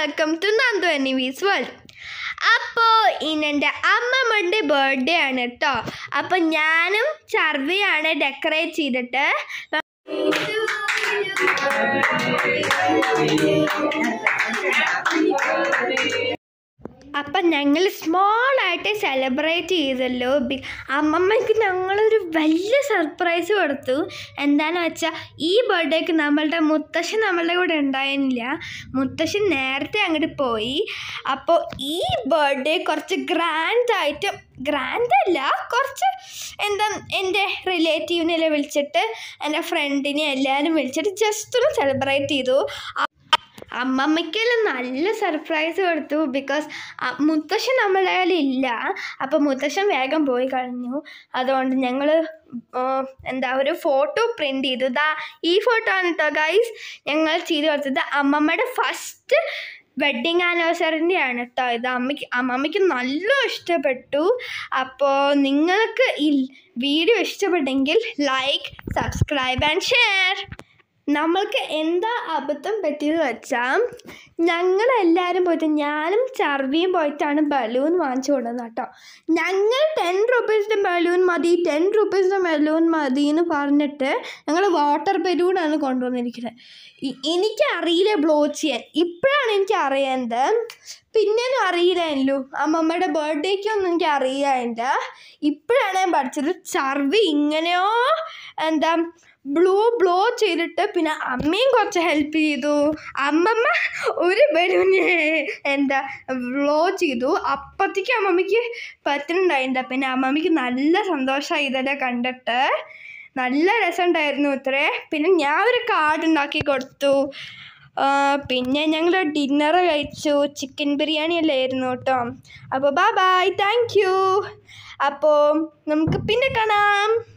welcome to Nandu എനിവീസ് world അപ്പോൾ ഇന്നെൻ്റെ അമ്മമ്മയുടെ ബർത്ത്ഡേ ആണ് കേട്ടോ അപ്പോൾ ഞാനും ചർവിയാണ് ഡെക്കറേറ്റ് ചെയ്തിട്ട് അപ്പം ഞങ്ങൾ സ്മോൾ ആയിട്ട് സെലിബ്രേറ്റ് ചെയ്തല്ലോ ബി- അമ്മമ്മയ്ക്ക് ഞങ്ങളൊരു വലിയ സർപ്രൈസ് കൊടുത്തു എന്താണെന്ന് വെച്ചാൽ ഈ ബർത്ത്ഡേക്ക് നമ്മളുടെ മുത്തശ്ശൻ നമ്മളുടെ കൂടെ ഉണ്ടായിരുന്നില്ല മുത്തശ്ശൻ നേരത്തെ അങ്ങോട്ട് പോയി അപ്പോൾ ഈ ബർത്ത്ഡേ കുറച്ച് ഗ്രാൻഡ് ആയിട്ട് ഗ്രാൻഡ് അല്ല കുറച്ച് എന്താ എൻ്റെ റിലേറ്റീവിനെ വിളിച്ചിട്ട് എൻ്റെ ഫ്രണ്ടിനെ എല്ലാവരും വിളിച്ചിട്ട് ജസ്റ്റ് ഒന്ന് സെലിബ്രേറ്റ് ചെയ്തു അമ്മമ്മയ്ക്കെല്ലാം നല്ല സർപ്രൈസ് കൊടുത്തു ബിക്കോസ് മുത്തശ്ശൻ നമ്മളെ ഇല്ല അപ്പോൾ മുത്തശ്ശൻ വേഗം പോയി കഴിഞ്ഞു അതുകൊണ്ട് ഞങ്ങൾ എന്താ ഒരു ഫോട്ടോ പ്രിൻ്റ് ചെയ്തു ദാ ഈ ഫോട്ടോ ആണ് കേട്ടോ ഗൈസ് ഞങ്ങൾ ചെയ്തു കൊടുത്തത് അമ്മമ്മയുടെ ഫസ്റ്റ് വെഡ്ഡിങ് ആനിവേഴ്സറിൻ്റെ ആണ് കേട്ടോ ഇത് അമ്മയ്ക്ക് അമ്മമ്മയ്ക്ക് നല്ല ഇഷ്ടപ്പെട്ടു അപ്പോൾ നിങ്ങൾക്ക് ഈ വീഡിയോ ഇഷ്ടപ്പെട്ടെങ്കിൽ ലൈക്ക് സബ്സ്ക്രൈബ് ആൻഡ് ഷെയർ നമ്മൾക്ക് എന്താ അബദ്ധം പറ്റിയത് വെച്ചാൽ ഞങ്ങളെല്ലാവരും പോയിട്ട് ഞാനും ചർവിയും പോയിട്ടാണ് ബലൂൺ വാങ്ങിച്ചു കൊണ്ടുവന്നത് കേട്ടോ ഞങ്ങൾ ടെൻ റുപ്പീസിൻ്റെ ബലൂൺ മതി ടെൻ റുപ്പീസിൻ്റെ ബലൂൺ മതി എന്ന് പറഞ്ഞിട്ട് ഞങ്ങൾ വാട്ടർ ബലൂണാണ് കൊണ്ടുവന്നിരിക്കുന്നത് ഇ- എനിക്കറിയില്ല ബ്ലോ ചെയ്യാൻ ഇപ്പോഴാണ് എനിക്ക് അറിയുന്നത് പിന്നെയൊന്നും അറിയില്ലായിരുന്നു അമ്മമ്മയുടെ ബർത്ത്ഡേക്കൊന്നും എനിക്ക് അറിയില്ല ഇപ്പോഴാണ് ഞാൻ പഠിച്ചത് ചർവി ഇങ്ങനെയോ എന്താ ബ്ലോ ബ്ലോ ചെയ്തിട്ട് പിന്നെ അമ്മയും കുറച്ച് ഹെൽപ്പ് ചെയ്തു അമ്മമ്മ ഒരു ബലൂന് എന്താ ബ്ലോ ചെയ്തു അപ്പത്തേക്ക് അമ്മമ്മയ്ക്ക് പറ്റുന്നുണ്ടായില്ല പിന്നെ അമ്മമ്മയ്ക്ക് നല്ല സന്തോഷമായി ഇതെല്ലാം കണ്ടിട്ട് നല്ല രസമുണ്ടായിരുന്നു ഇത്രേ പിന്നെ ഞാൻ ഒരു കാർഡ് ഉണ്ടാക്കി കൊടുത്തു ആ, പിന്നെ ഞങ്ങൾ ഡിന്നർ കഴിച്ചു ചിക്കൻ ബിരിയാണി അല്ലായിരുന്നു കേട്ടോ അപ്പോൾ ബൈ ബൈ താങ്ക് യു അപ്പോൾ നമുക്ക് പിന്നെ കാണാം